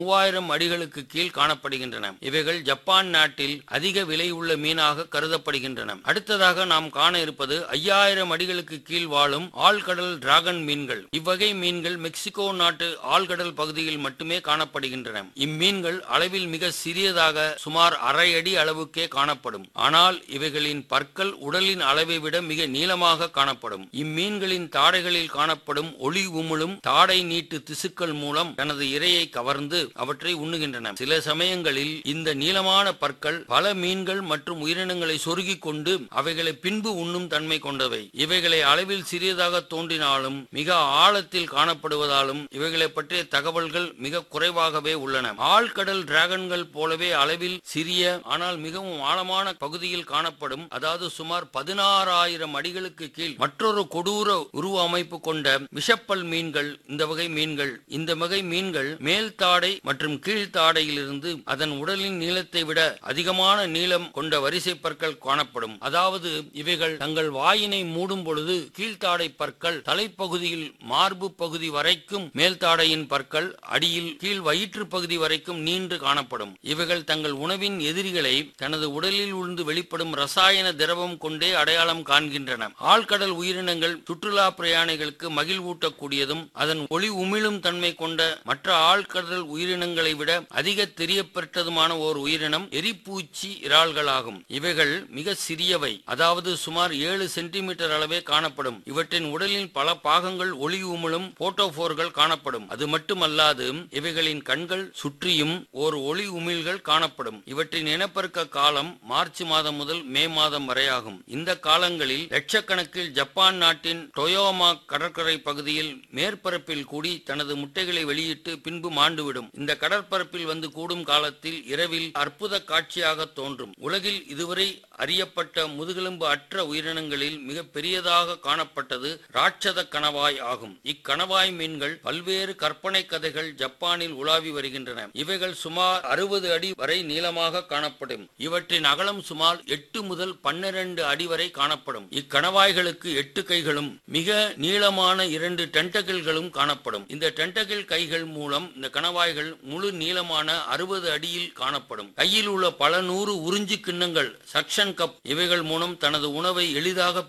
மூவாயிரம் அடிகளுக்கு கீழ் காணப்படுகின்றன இவைகள் ஜப்பான் நாட்டில் அதிக விலை உள்ள மீனாக கருதப்படுகின்றன அடுத்ததாக நாம் காண இருப்பது ஐயாயிரம் அடிகளுக்கு கீழ் வாழும் ஆழ்கடல் டிராகன் மீன்கள் இவ்வகை மீன்கள் மெக்சிகோ நாட்டு ஆழ்கடல் பகுதியில் மட்டுமே காணப்படுகின்றன இம்மீன்கள் அளவில் மிக சிறியதாக சுமார் அரை அடி அளவுக்கே காணப்படும் ஆனால் இவைகளின் பற்கள் உடலின் அளவை விட மிக நீளமாக காணப்படும் இம்மீன்களின் தாடைகளில் காணப்படும் ஒளி உமிழும் தாடை நீட்டு திசுக்கள் மூலம் தனது இரையை கவர்ந்து அவற்றை உண்ணுகின்றன சில சமயங்களில் இந்த நீளமான பற்கள் பல மீன்கள் மற்றும் உயிரினங்களை சொருகிக் கொண்டு அவைகளை பின்பு உண்ணும் தன்மை கொண்டவை இவைகளை அளவில் சிறியதாக தோன்றினாலும் மிக ஆழத்தில் காணப்படுவதாலும் இவைகளை பற்றிய தகவல்கள் மிக குறைவாகவே உள்ளன ஆழ்கடல் டிராகன்கள் போலவே அளவில் சிறிய ஆனால் மிகவும் ஆழமான பகுதியில் காணப்படும் அதாவது சுமார் பதினாறாயிரம் அடிகளுக்கு கீழ் மற்றொரு கொடூர உருவ அமைப்பு கொண்ட விஷப்பல் மீன்கள் இந்த வகை மீன்கள் இந்த வகை மீன்கள் மேல் தாடை மற்றும் கீழ் தாடையிலிருந்து அதன் உடலின் நீளத்தை விட அதிகமான நீளம் கொண்ட வரிசை பற்கள் காணப்படும் அதாவது இவைகள் தங்கள் வாயினை மூடும் பொழுது கீழ்த்தாடை பற்கள் தலைப்பகுதியில் மார்பு பகுதி வரைக்கும் மேல்தாடையின் பற்கள் அடியில் கீழ் வயிற்று பகுதி வரைக்கும் நீண்டு காணப்படும் இவைகள் தங்கள் உணவின் எதிரிகளை தனது உடலில் உழுந்து வெளிப்படும் ரசாயன திரவம் கொண்டே அடையாளம் காண்கின்றன ஆழ்கடல் உயிரினங்கள் சுற்றுலா பிரயாணிகளுக்கு மகிழ்வூட்டக்கூடியதும் அதன் ஒளி உமிழும் தன்மை கொண்ட மற்ற ஆழ்கடல் உயிரினங்களை விட அதிக தெரியப்பெற்றதுமான ஓர் உயிரினம் எரிப்பூச்சி இறால்களாகும் இவைகள் மிக சிறியவை அதாவது சுமார் ஏழு சென்டிமீட்டர் அளவே காணப்படும் இவற்றின் உடலின் பல பாகங்கள் ஒளி உமிழும் போட்டோபோர்கள் காணப்படும் அது மட்டுமல்லாது இவைகளின் கண்கள் சுற்றியும் ஓர் ஒளி உமிழ்கள் காணப்படும் இவற்றின் இனப்பெருக்க காலம் மார்ச் மாதம் முதல் மே மாதம் வரையாகும் இந்த காலங்களில் லட்சக்கணக்கில் ஜப்பான் நாட்டின் டொயோமா கடற்கரை பகுதியில் மேற்பரப்பில் கூடி தனது முட்டைகளை வெளியிட்டு பின்பு மாண்டுவிடும் இந்த கடற்பரப்பில் வந்து கூடும் காலத்தில் இரவில் அற்புத காட்சியாக தோன்றும் உலகில் இதுவரை அறியப்பட்ட முதுகெலும்பு அற்ற உயிரினங்களில் மிக பெரியதாக காணப்பட்டது ராட்சத கணவாய் ஆகும் இக்கணவாய் மீன்கள் பல்வேறு கற்பனை கதைகள் ஜப்பானில் உலாவி வருகின்றன இவைகள் சுமார் அறுபது அடி வரை நீளமாக காணப்படும் இவற்றின் அகலம் சுமார் எட்டு முதல் பன்னிரண்டு அடி வரை காணப்படும் இக்கணவாய்களுக்கு எட்டு கைகளும் மிக நீளமான இரண்டு டென்டகிள்களும் காணப்படும் இந்த டென்டகிள் கைகள் மூலம் இந்த கணவாய்கள் முழு நீளமான அறுபது அடியில் காணப்படும் கையில் உள்ள பல நூறு உறிஞ்சி கிண்ணங்கள் சக்ஷன் கப் இவைகள் மூலம் தனது உணவை எளிதாக